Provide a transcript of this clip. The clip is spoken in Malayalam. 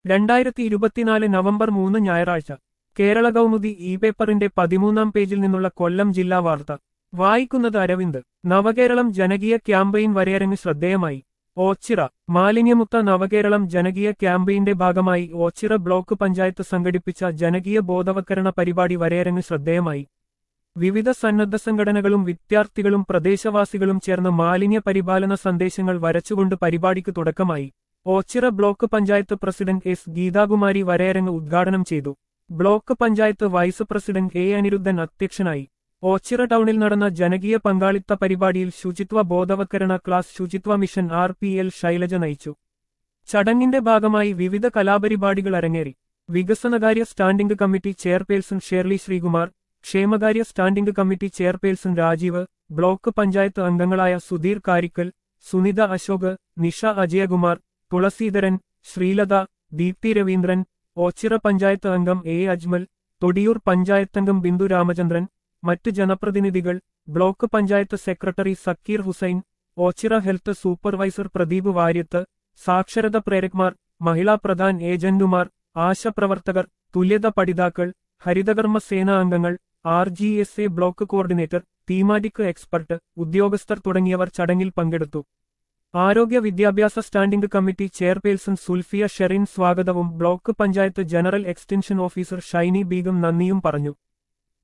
രണ്ടായിരത്തി ഇരുപത്തിനാല് നവംബർ മൂന്ന് ഞായറാഴ്ച കേരള കൗമുദി ഇ പേപ്പറിന്റെ പതിമൂന്നാം പേജിൽ നിന്നുള്ള കൊല്ലം ജില്ലാ വാർത്ത വായിക്കുന്നത് അരവിന്ദ് നവകേരളം ജനകീയ ക്യാമ്പയിൻ വരയരങ്ങ് ശ്രദ്ധേയമായി ഓച്ചിറ മാലിന്യമുക്ത നവകേരളം ജനകീയ ക്യാമ്പയിന്റെ ഭാഗമായി ഓച്ചിറ ബ്ലോക്ക് പഞ്ചായത്ത് സംഘടിപ്പിച്ച ജനകീയ ബോധവൽക്കരണ പരിപാടി വരയരങ്ങ് ശ്രദ്ധേയമായി വിവിധ സന്നദ്ധ സംഘടനകളും വിദ്യാർത്ഥികളും പ്രദേശവാസികളും ചേർന്ന് മാലിന്യ പരിപാലന സന്ദേശങ്ങൾ വരച്ചുകൊണ്ട് പരിപാടിക്ക് തുടക്കമായി Ochira block panchayat president S Geethakumari വരയരങ്ങ് ഉദ്ഘാടനം ചെയ്തു block panchayat vice president A Aniruddhan അധ്യക്ഷനായി ഓച്ചിറ ടൗണിൽ നടന്ന ജനകീയ പങ്കാളിത്ത പരിപാടിയിൽ ശുചിത്വ ബോധവൽക്കരണ ക്ലാസ് ശുചിത്വ mission R P L Shailaja നയിച്ചു ചടങ്ങിന്റെ ഭാഗമായി വിവിധ കലാപരിപാടികൾ അരങ്ങേറി വികസനകാര്യ standing committee chairperson Shirley Sreekumar ക്ഷേമകാര്യ standing committee chairperson Rajeev block panchayat അംഗങ്ങളായ സുധീർ കാരിക്കൽ സുനിത അശോക് നിഷ അജയകുമാർ തുളസീധരൻ ശ്രീലത ദീപ്തി രവീന്ദ്രൻ ഓച്ചിറ പഞ്ചായത്ത് അംഗം എ അജ്മൽ തൊടിയൂർ പഞ്ചായത്തംഗം ബിന്ദു രാമചന്ദ്രൻ മറ്റ് ജനപ്രതിനിധികൾ block panchayat secretary Zakir Hussain Ochira health supervisor Pradeep Variyath സാക്ഷരത പ്രേരക്മാർ മഹിളാ പ്രധാൻ ഏജന്റുമാർ ആശാപ്രവർത്തകർ തുല്യത പഠിതാക്കൾ ഹരിതകർമ്മ സേനാ അംഗങ്ങൾ R G S A block coordinator thematic expert ഉദ്യോഗസ്ഥർ തുടങ്ങിയവർ ചടങ്ങിൽ പങ്കെടുത്തു ആരോഗ്യ വിദ്യാഭ്യാസ standing committee chairperson Sulfiya Sherin സ്വാഗതവും block panchayat general extension officer Shiny Beegum നന്ദിയും പറഞ്ഞു